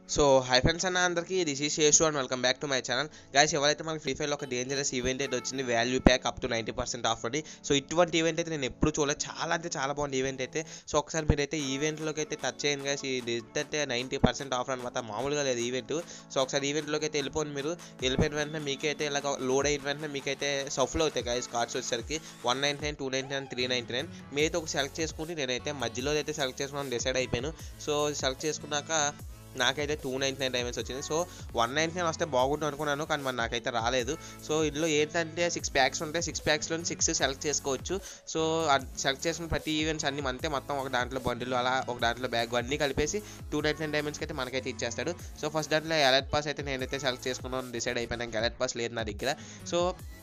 so hi friends అన్న అందరికీ this is Seshu and welcome back to my channel guys ఎవరైతే మనకి ఫ్రీ ఫైర్లో ఒక డేంజరస్ ఈవెంట్ అయితే వచ్చింది value pack up to ninety percent off అని సో ఇటువంటి ఈవెంట్ అయితే నేను ఎప్పుడు చూడలేదు చాలా అంటే చాలా బాగుంది ఈవెంట్ అయితే సో ఒకసారి మీరైతే ఈవెంట్లోకి అయితే టచ్ చేయండి గైస్ ఇది ఏంటంటే నైంటీ పర్సెంట్ ఆఫర్ అనమాట మామూలుగా లేదు ఈవెంట్ సో ఒకసారి ఈవెంట్లోకి అయితే వెళ్ళిపోండి మీరు వెళ్ళిపోయిన వెంటనే మీకైతే ఇలాగ లోడ్ అయిన వెంటనే మీకైతే సఫ్లో అవుతాయి గైస్ కార్డ్స్ వచ్చేసరికి one ninety nine two ninety nine three ninety nine మీరైతే ఒక సెలెక్ట్ చేసుకుని నేనైతే మధ్యలో అయితే సెలెక్ట్ చేసుకున్నాను డిసైడ్ అయిపోయాను సో సెలెక్ట్ చేసుకున్నాక నాకైతే టూ నైంటీ నైన్ డైమండ్స్ వచ్చింది సో వన్ నైంటీ నైన్ వస్తే బాగుంటుంది అనుకున్నాను కానీ మరి నాకైతే రాలేదు సో ఇందులో ఏంటంటే సిక్స్ ప్యాక్స్ ఉంటాయి సిక్స్ ప్యాక్స్లో సిక్స్ సెలెక్ట్ చేసుకోవచ్చు సో సెలెక్ట్ చేసుకున్న ప్రతి ఈవెంట్స్ అన్ని అంతే మొత్తం ఒక దాంట్లో బండిలు అలా ఒక దాంట్లో బ్యాగ్ అన్నీ కలిపేసి టూ నైంటీ నైన్ డైమండ్స్కి అయితే మనకైతే ఇచ్చేస్తాడు సో ఫస్ట్ దాంట్లో ఎలర్ట్ పాస్ అయితే నేనైతే సెలెక్ట్ చేసుకున్నాను డిసైడ్ అయిపోయాను ఎలర్ట్ పాస్ లేదు నా దగ్గర సో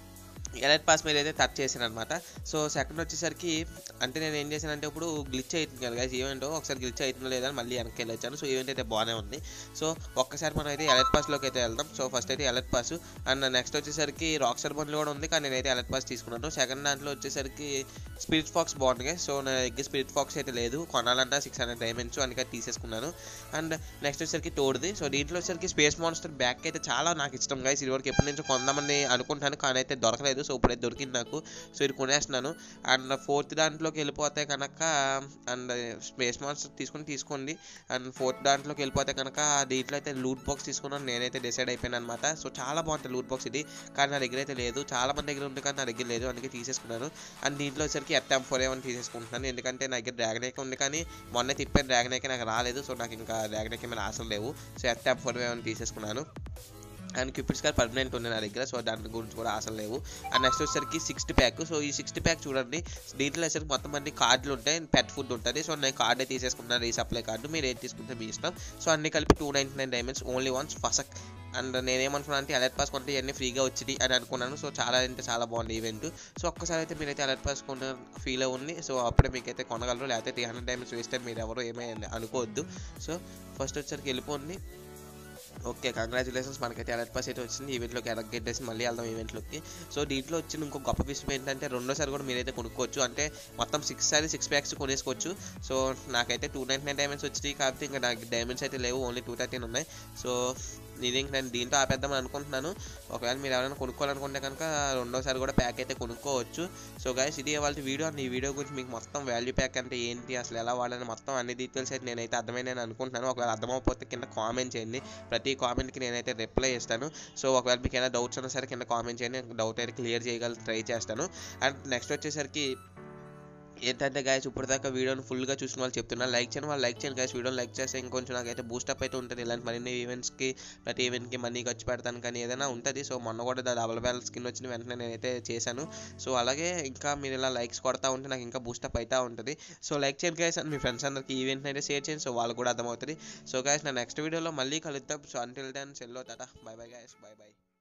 ఎలర్ట్ పాస్ మీద అయితే టచ్ చేశాను అనమాట సో సెకండ్ వచ్చేసరికి అంటే నేను ఏం చేశానంటే ఇప్పుడు గ్లిచ్ అవుతుంది కదా గైస్ ఈవెంట్ ఒకసారి గ్లిచ్ అవుతుందో లేదని మళ్ళీ వెనక్కి వెళ్ళొచ్చాను సో ఈవెంట్ అయితే బాగానే ఉంది సో ఒక్కసారి మనం అయితే ఎలర్ట్ పాస్లోకి అయితే వెళ్దాం సో ఫస్ట్ అయితే ఎలర్ట్ పాస్ అండ్ నెక్స్ట్ వచ్చేసరికి రాక్సర్ బండ్లు కూడా ఉంది కానీ నేనైతే ఎలర్ట్ పాస్ తీసుకున్నాను సెకండ్ దాంట్లో వచ్చేసరికి స్పిరిట్ ఫాక్స్ బాగుంది సో నా దగ్గర స్పిరిట్ ఫాక్స్ అయితే లేదు కొనాలన్నా సిక్స్ హండ్రెడ్ డైమండ్స్ అందుకే తీసేసుకున్నాను అండ్ నెక్స్ట్ వచ్చేసరికి తోడుది సో దీంట్లో వచ్చేసరికి స్పేస్ మాన్స్టర్ బ్యాక్ అయితే చాలా నాకు ఇష్టం గైస్ ఇదివరకు ఎప్పటి నుంచో కొందామని అనుకుంటాను కానీ అయితే దొరకలేదు సో ఇప్పుడైతే దొరికింది నాకు సో ఇది కొనేస్తున్నాను అండ్ ఫోర్త్ దాంట్లోకి వెళ్ళిపోతే కనుక అండ్ స్పేస్ మాన్స్టర్ తీసుకుని తీసుకోండి అండ్ ఫోర్త్ దాంట్లోకి వెళ్ళిపోతే కనుక దీంట్లో అయితే లూట్ బాక్స్ తీసుకున్నాను నేనైతే డిసైడ్ అయిపోయాను అనమాట సో చాలా బాగుంటుంది లూట్ బాక్స్ ఇది కానీ నా దగ్గర అయితే లేదు చాలా మంది దగ్గర ఉంది కానీ నా దగ్గర లేదు అందుకే తీసేసుకున్నాను అండ్ దీంట్లో వచ్చరికి ఎఫ్ఎం ఫోర్ ఏమని తీసేసుకుంటున్నాను ఎందుకంటే నా దగ్గర డ్రాగన్ ఐకే ఉంది కానీ మొన్న తిప్పాను డ్రాగన్ ఐకే నాకు రాలేదు సో నాకు ఇంకా డ్రాగన్ ఐకే మీద ఆశలు లేవు సో ఎఫ్ఎం ఫోర్ ఏమని తీసేసుకున్నాను అండ్ క్యూపిడ్స్ కార్ పర్మనెంట్ ఉంది నా దగ్గర సో దాని గురించి కూడా ఆశలు లేవు అండ్ నెక్స్ట్ వచ్చేసరికి సిక్స్త్ ప్యాక్ సో ఈ సిక్స్త్ ప్యాక్ చూడండి దీంట్లో వచ్చేసరికి మొత్తం అన్ని కార్డులు ఉంటాయి పెట్ ఫుడ్ ఉంటుంది సో నేను కార్డే తీసేసుకున్నాను ఈ సప్లై కార్డు మీరు ఏది తీసుకుంటే మీ ఇష్టం సో అన్ని కలిపి two ninety nine diamonds only once ఫసక్ అండ్ నేనేమనుకున్నాను అంటే అలర్ట్ పాస్ కొంటే ఇవన్నీ ఫ్రీగా వచ్చింది అని అనుకున్నాను సో చాలా అంటే చాలా బాగుంది ఈవెంట్ సో ఒక్కసారి అయితే మీరైతే అలర్ట్ పాస్ కొన్న ఫీల్ ఉంది సో అప్పుడే మీకైతే కొనగలరు లేకపోతే త్రీ హండ్రెడ్ డైమండ్స్ వేస్తే మీరు ఎవరు ఏమీ అనుకోవద్దు సో ఫస్ట్ వచ్చేసరికి వెళ్ళిపోండి ఓకే కంగ్రాచులేషన్స్ మనకైతే అలర్ట్ పాస్ అయితే వచ్చింది ఈవెంట్లోకి ఎలక్ట్ పెట్టేసి మళ్ళీ వెళ్దాం ఈవెంట్లోకి సో దీంట్లో వచ్చిన ఇంకో గొప్ప విషయం ఏంటంటే రెండోసారి కూడా మీరైతే కొనుక్కోవచ్చు అంటే మొత్తం సిక్స్ సారి సిక్స్ ప్యాక్స్ కొనేసుకోవచ్చు సో నాకైతే టూ నైంటీ నైన్ డైమండ్స్ వచ్చినాయి కాబట్టి ఇంకా నాకు డైమండ్స్ అయితే లేవు ఓన్లీ టూ థర్టీన్ ఉన్నాయి సో ఇది ఇంక నేను దీంతో ఆపేద్దామని అనుకుంటున్నాను ఒకవేళ మీరు ఎవరైనా కొనుక్కోవాలనుకుంటే కనుక రెండోసారి కూడా ప్యాక్ అయితే కొనుక్కోవచ్చు సో గైస్ ఇది వాళ్ళ వీడియో ఈ వీడియో గురించి మీకు మొత్తం వాల్యూ ప్యాక్ అంటే ఏంటి అసలు ఎలా వాడాలని మొత్తం అన్ని డీటెయిల్స్ అయితే నేనైతే అర్థమైంది అనుకుంటున్నాను ఒకవేళ అర్థమైపోతే కింద కామెంట్ చేయండి ప్రతి కామెంట్కి నేనైతే రిప్లై ఇస్తాను సో ఒకవేళ మీకు ఏమైనా డౌట్స్ ఉన్నా సరే కింద కామెంట్ చేయండి డౌట్ అయితే క్లియర్ చేయగల ట్రై చేస్తాను అండ్ నెక్స్ట్ వచ్చేసరికి ఏంటంటే గాయస్ ఇప్పటిదాకా వీడియోని ఫుల్గా చూసిన వాళ్ళు చెప్తున్నారు లైక్ చేయని వాళ్ళు లైక్ చేయండి గాయస్ వీడియోని లైక్ చేస్తే ఇంకొంచెం నాకైతే బూస్టప్ అయితే ఉంటుంది ఇలాంటి మరిన్ని ఈవెంట్స్కి ప్రతి ఈవెంట్కి మనీ ఖర్చు పెడతాను కానీ ఏదైనా ఉంటుంది సో మొన్న కూడా డబల్ బ్యాలెన్స్ స్కిన్ వచ్చిన వెంటనే నేనైతే చేశాను సో అలాగే ఇంకా మీరు ఇలా లైక్స్ కొడతా ఉంటే నాకు ఇంకా బూస్టప్ అవుతూ ఉంటుంది సో లైక్ చేయండి గాయస్ అండ్ మీ ఫ్రెండ్స్ అందరికి ఈవెంట్ అయితే షేర్ చేయండి సో వాళ్ళు కూడా అర్థమవుతుంది సో గాయస్ నా నెక్స్ట్ వీడియోలో మళ్ళీ కలుద్దాం సో అంటిల్ దెన్ సెల్లో tata bye bye guys bye by